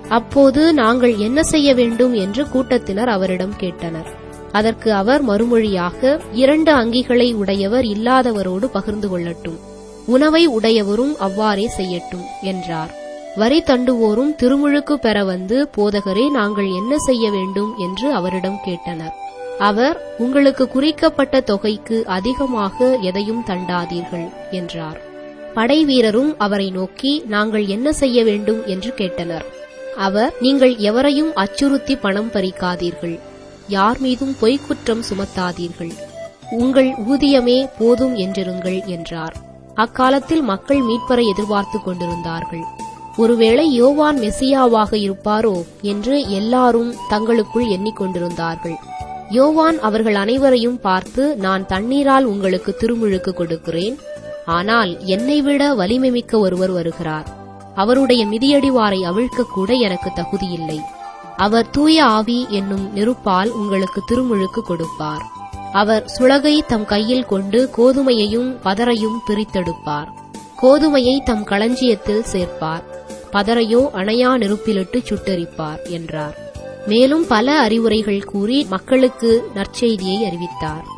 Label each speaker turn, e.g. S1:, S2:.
S1: அப்போது நாங்கள் என்ன செய்ய வேண்டும் என்று கூட்டத்தினர் அவரிடம் கேட்டனர் அதற்கு அவர் மறுமொழியாக இரண்டு அங்கிகளை உடையவர் இல்லாதவரோடு பகிர்ந்து கொள்ளட்டும் உணவை உடையவரும் அவ்வாறே செய்யட்டும் என்றார் வரி தண்டுவோரும் திருமுழுக்கு பெற வந்து போதகரே நாங்கள் என்ன செய்ய வேண்டும் என்று அவரிடம் கேட்டனர் அவர் உங்களுக்கு குறிக்கப்பட்ட தொகைக்கு அதிகமாக எதையும் தண்டாதீர்கள் என்றார் படை வீரரும் அவரை நோக்கி நாங்கள் என்ன செய்ய வேண்டும் என்று கேட்டனர் அவர் நீங்கள் எவரையும் அச்சுறுத்தி பணம் பறிக்காதீர்கள் யார் மீதும் பொய்க்குற்றம் சுமத்தாதீர்கள் உங்கள் ஊதியமே போதும் என்றிருங்கள் என்றார் அக்காலத்தில் மக்கள் மீட்பரை எதிர்பார்த்து கொண்டிருந்தார்கள் ஒருவேளை யோவான் மெசியாவாக இருப்பாரோ என்று எல்லாரும் தங்களுக்குள் எண்ணிக்கொண்டிருந்தார்கள் யோவான் அவர்கள் அனைவரையும் பார்த்து நான் தண்ணீரால் உங்களுக்கு திருமுழுக்கு கொடுக்கிறேன் ஆனால் என்னை விட வலிமை மிக்க ஒருவர் வருகிறார் அவருடைய மிதியடிவாரை அவிழ்க்க கூட எனக்கு தகுதியில்லை அவர் தூய ஆவி என்னும் நெருப்பால் உங்களுக்கு திருமுழுக்கு கொடுப்பார் அவர் சுளகை தம் கையில் கொண்டு கோதுமையையும் பதரையும் பிரித்தெடுப்பார் கோதுமையை தம் களஞ்சியத்தில் சேர்ப்பார் பதரையோ அணையா நெருப்பிலிட்டு சுட்டெரிப்பார் என்றார் மேலும் பல அறிவுரைகள் கூறி மக்களுக்கு நற்செய்தியை அறிவித்தார்